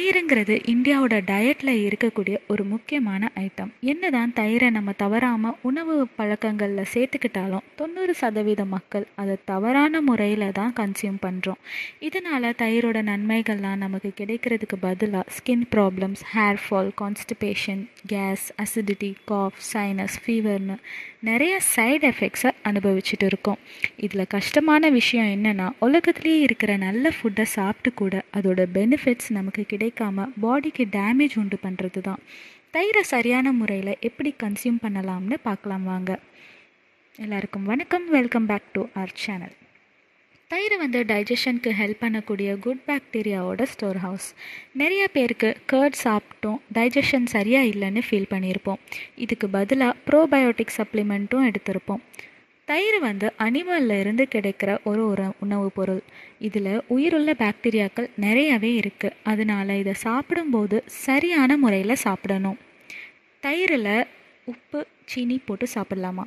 தயிர்ங்கிறது இந்தியாவோட டயட்டில் இருக்கக்கூடிய ஒரு முக்கியமான ஐட்டம் என்னதான் தயிரை நம்ம தவறாமல் உணவு பழக்கங்களில் சேர்த்துக்கிட்டாலும் தொண்ணூறு சதவீத மக்கள் அதை தவறான முறையில் தான் கன்சியூம் பண்ணுறோம் இதனால் தயிரோட நன்மைகள்லாம் நமக்கு கிடைக்கிறதுக்கு பதிலாக skin problems hair fall constipation gas acidity cough sinus ஃபீவர்னு நிறைய சைடு எஃபெக்ட்ஸை அனுபவிச்சுட்டு இருக்கோம் இதில் கஷ்டமான விஷயம் என்னென்னா உலகத்துலேயே இருக்கிற நல்ல ஃபுட்டை சாப்பிட்டு கூட அதோட பெனிஃபிட்ஸ் நமக்கு கிடைக்காம பாடிக்கு டேமேஜ் உண்டு பண்ணுறது தான் தயிரை சரியான முறையில் எப்படி கன்சியூம் பண்ணலாம்னு பார்க்கலாம் வாங்க எல்லாருக்கும் வணக்கம் welcome back to our channel தயிர் வந்து டைஜஷனுக்கு ஹெல்ப் பண்ணக்கூடிய குட் பாக்டீரியாவோட ஸ்டோர் ஹவுஸ் நிறைய பேருக்கு கர்ட் சாப்பிட்டோம் டைஜஷன் சரியாக இல்லைன்னு ஃபீல் பண்ணியிருப்போம் இதுக்கு பதிலாக ப்ரோபயோட்டிக் சப்ளிமெண்ட்டும் எடுத்திருப்போம் தயிர் வந்து அனிமல்ல இருந்து கிடைக்கிற ஒரு ஒரு உணவுப் பொருள் இதில் உயிருள்ள பாக்டீரியாக்கள் நிறையவே இருக்குது அதனால இதை சாப்பிடும்போது சரியான முறையில் சாப்பிடணும் தயிரில் உப்பு சீனி போட்டு சாப்பிடலாமா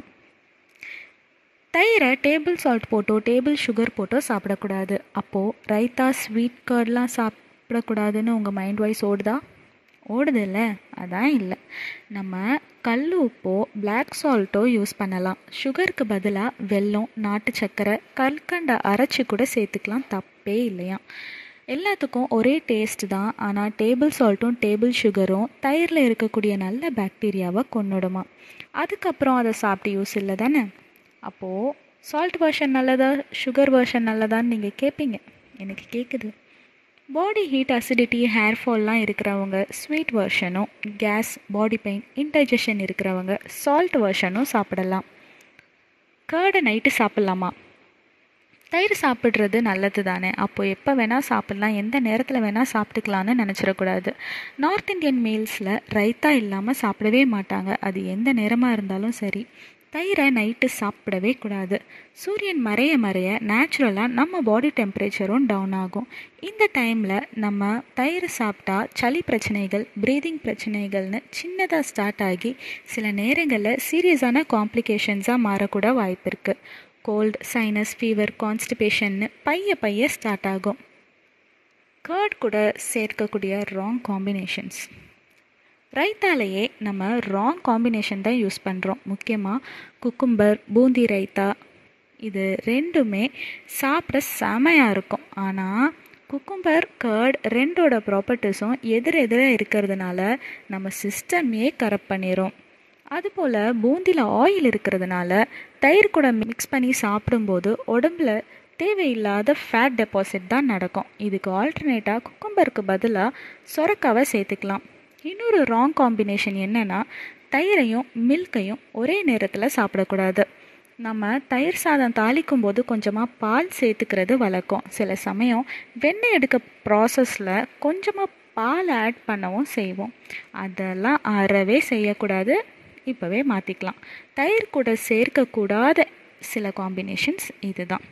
தயிரை டேபிள் சால்ட் போட்டோ டேபிள் சுகர் போட்டோ சாப்பிடக்கூடாது அப்போது ரைத்தா ஸ்வீட் கர்ட்லாம் சாப்பிடக்கூடாதுன்னு உங்கள் மைண்ட் வைஸ் ஓடுதா ஓடுதில்ல அதான் இல்லை நம்ம கல் உப்போ பிளாக் சால்ட்டோ யூஸ் பண்ணலாம் சுகருக்கு பதிலாக வெல்லம் நாட்டு சர்க்கரை கல்கண்டை அரைச்சி கூட சேர்த்துக்கலாம் தப்பே இல்லையா எல்லாத்துக்கும் ஒரே டேஸ்ட் தான் ஆனால் டேபிள் சால்ட்டும் டேபிள் சுகரும் தயிரில் இருக்கக்கூடிய நல்ல பாக்டீரியாவை கொண்டுடுமா அதுக்கப்புறம் அதை சாப்பிட்டு யூஸ் இல்லை தானே அப்போது சால்ட் வெர்ஷன் நல்லதா சுகர் வெர்ஷன் நல்லதான்னு நீங்கள் கேட்பீங்க எனக்கு கேட்குது பாடி ஹீட் அசிடிட்டி ஹேர் ஃபால்லாம் இருக்கிறவங்க ஸ்வீட் வெர்ஷனும் கேஸ் பாடி பெயின் இன்டைஜஷன் இருக்கிறவங்க சால்ட் வெர்ஷனும் சாப்பிடலாம் கேர்டை நைட்டு சாப்பிட்லாமா தயிர் சாப்பிட்றது நல்லது தானே அப்போது எப்போ வேணால் சாப்பிட்லாம் எந்த நேரத்தில் வேணால் சாப்பிட்டுக்கலான்னு நினச்சிடக்கூடாது நார்த் இந்தியன் மீல்ஸில் ரைத்தா இல்லாமல் சாப்பிடவே மாட்டாங்க அது எந்த நேரமாக இருந்தாலும் சரி தயிரை நைட்டு சாப்பிடவே கூடாது சூரியன் மறைய மறைய நேச்சுரலாக நம்ம பாடி டெம்பரேச்சரும் டவுன் ஆகும் இந்த டைமில் நம்ம தயிர் சாப்பிட்டா சளி பிரச்சனைகள் ப்ரீதிங் பிரச்சனைகள்னு சின்னதாக ஸ்டார்ட் ஆகி சில நேரங்களில் சீரியஸான காம்ப்ளிகேஷன்ஸாக மாறக்கூட வாய்ப்பு இருக்குது கோல்டு சைனஸ் ஃபீவர் கான்ஸ்டிபேஷன்னு பைய பைய ஸ்டார்ட் ஆகும் கர்ட் கூட சேர்க்கக்கூடிய ராங் காம்பினேஷன்ஸ் ரைத்தாலேயே நம்ம ராங் காம்பினேஷன் தான் யூஸ் பண்ணுறோம் முக்கியமாக குக்கும்பர் பூந்தி ரைத்தா இது ரெண்டுமே சாப்பிட செமையாக இருக்கும் ஆனால் குக்கும்பர் கர்ட் ரெண்டோட ப்ராப்பர்ட்டிஸும் எதிர் எதிராக இருக்கிறதுனால நம்ம சிஸ்டமே கரெக்ட் பண்ணிடும் அதுபோல் பூந்தியில் ஆயில் இருக்கிறதுனால தயிர் கூட மிக்ஸ் பண்ணி சாப்பிடும்போது உடம்புல தேவையில்லாத ஃபேட் டெபாசிட் தான் நடக்கும் இதுக்கு ஆல்டர்னேட்டாக குக்கும்பருக்கு பதிலாக சொரக்காவை சேர்த்துக்கலாம் இன்னொரு ராங் காம்பினேஷன் என்னென்னா தயிரையும் மில்கையும் ஒரே நேரத்தில் சாப்பிடக்கூடாது நம்ம தயிர் சாதம் தாளிக்கும் போது கொஞ்சமாக பால் சேர்த்துக்கிறது வழக்கம் சில சமயம் வெண்ணெய் எடுக்க ப்ராசஸில் கொஞ்சமாக பால் ஆட் பண்ணவும் செய்வோம் அதெல்லாம் அறவே செய்யக்கூடாது இப்போவே மாற்றிக்கலாம் தயிர் கூட சேர்க்கக்கூடாத சில காம்பினேஷன்ஸ் இதுதான்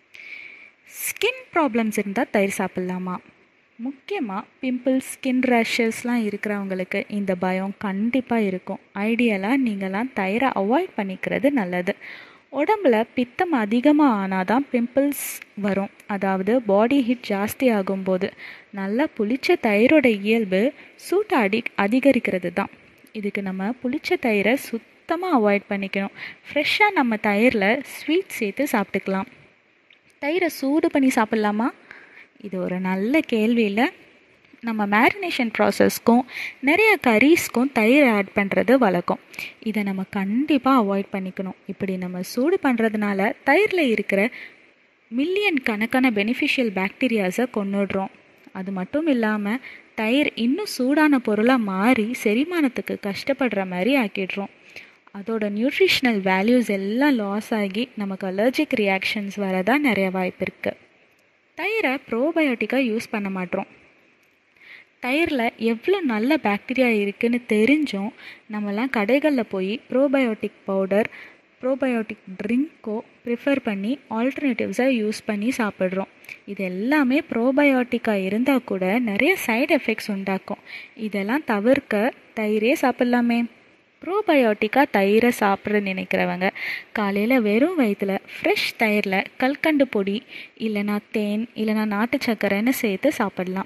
ஸ்கின் ப்ராப்ளம்ஸ் இருந்தால் தயிர் சாப்பிட்லாமா முக்கியமாக பிம்பிள்ஸ் ஸ்கின் ரேஷஸ்லாம் இருக்கிறவங்களுக்கு இந்த பயம் கண்டிப்பாக இருக்கும் ஐடியலாக நீங்களாம் தயிரை அவாய்ட் பண்ணிக்கிறது நல்லது உடம்புல பித்தம் அதிகமாக ஆனால் தான் பிம்பிள்ஸ் வரும் அதாவது பாடி ஹீட் ஜாஸ்தி ஆகும்போது நல்லா புளிச்ச தயிரோட இயல்பு சூட்டை அடி அதிகரிக்கிறது தான் இதுக்கு நம்ம புளிச்ச தயிரை சுத்தமாக அவாய்ட் பண்ணிக்கணும் ஃப்ரெஷ்ஷாக நம்ம தயிரில் ஸ்வீட் சேர்த்து சாப்பிட்டுக்கலாம் தயிரை சூடு பண்ணி சாப்பிட்லாமா இது ஒரு நல்ல கேள்வியில் நம்ம மேரினேஷன் ப்ராசஸ்க்கும் நிறைய கரீஸ்க்கும் தயிர் ஆட் பண்ணுறது வழக்கம் இதை நம்ம கண்டிப்பாக அவாய்ட் பண்ணிக்கணும் இப்படி நம்ம சூடு பண்ணுறதுனால தயிரில் இருக்கிற மில்லியன் கணக்கான பெனிஃபிஷியல் பாக்டீரியாஸை கொண்டுடுறோம் அது மட்டும் இல்லாமல் தயிர் இன்னும் சூடான பொருளாக மாறி செரிமானத்துக்கு கஷ்டப்படுற மாதிரி ஆக்கிடுறோம் அதோட நியூட்ரிஷ்னல் வேல்யூஸ் எல்லாம் லாஸ் ஆகி நமக்கு அலர்ஜிக் ரியாக்ஷன்ஸ் வரதான் நிறைய வாய்ப்பு இருக்குது தயிரை ப்ரோபயோட்டிக்காக யூஸ் பண்ண மாட்டோம் தயிரில் எவ்வளோ நல்ல பாக்டீரியா இருக்குதுன்னு தெரிஞ்சும் நம்மலாம் கடைகளில் போய் ப்ரோபயோட்டிக் பவுடர் ப்ரோபயோட்டிக் ட்ரிங்க்கோ ப்ரிஃபர் பண்ணி ஆல்டர்னேட்டிவ்ஸாக யூஸ் பண்ணி சாப்பிட்றோம் இது எல்லாமே ப்ரோபயோட்டிக்காக இருந்தால் கூட நிறைய சைடு எஃபெக்ட்ஸ் உண்டாக்கும் இதெல்லாம் தவிர்க்க தயிரே சாப்பிட்லாமே ப்ரோபயோட்டிக்காக தயிரை சாப்பிட நினைக்கிறவங்க காலையில் வெறும் வயிற்றில் ஃப்ரெஷ் தயிரில் கல்கண்டு பொடி இல்லைனா தேன் இல்லைனா நாட்டு சர்க்கரைன்னு சேர்த்து சாப்பிடலாம்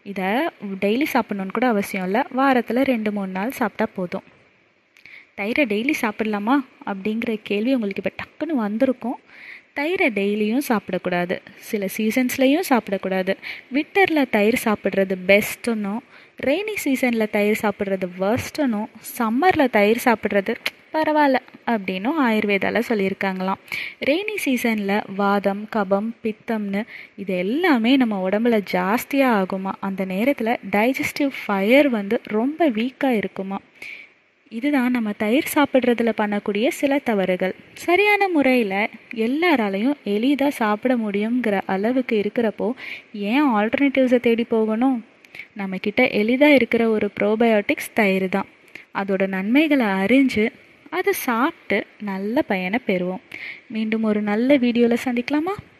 இதை டெய்லி சாப்பிட்ணுன்னு கூட அவசியம் இல்லை வாரத்தில் ரெண்டு மூணு நாள் சாப்பிட்டா போதும் தயிரை டெய்லி சாப்பிட்லாமா அப்படிங்கிற கேள்வி உங்களுக்கு இப்போ டக்குன்னு வந்திருக்கும் தயிரை டெய்லியும் சாப்பிடக்கூடாது சில சீசன்ஸ்லேயும் சாப்பிடக்கூடாது விட்டரில் தயிர் சாப்பிட்றது பெஸ்ட்டுன்னும் ரெய்னி சீசனில் தயிர் சாப்பிட்றது வேர்ஸ்ட்டுன்னும் சம்மரில் தயிர் சாப்பிட்றது பரவாயில்ல அப்படின்னும் ஆயுர்வேதாவில் சொல்லியிருக்காங்களாம் ரெய்னி சீசனில் வாதம் கபம் பித்தம்னு இது எல்லாமே நம்ம உடம்புல ஜாஸ்தியாக ஆகுமா அந்த நேரத்தில் டைஜஸ்டிவ் ஃபயர் வந்து ரொம்ப வீக்காக இருக்குமா இதுதான் நம்ம தயிர் சாப்பிட்றதுல பண்ணக்கூடிய சில தவறுகள் சரியான முறையில் எல்லாராலையும் எளிதாக சாப்பிட முடியுங்கிற அளவுக்கு இருக்கிறப்போ ஏன் ஆல்டர்னேட்டிவ்ஸை தேடி போகணும் நம்மக்கிட்ட எளிதாக இருக்கிற ஒரு ப்ரோபயோட்டிக்ஸ் தயிர் தான் அதோட நன்மைகளை அறிஞ்சு அதை சாப்பிட்டு நல்ல பயனை பெறுவோம் மீண்டும் ஒரு நல்ல வீடியோவில் சந்திக்கலாமா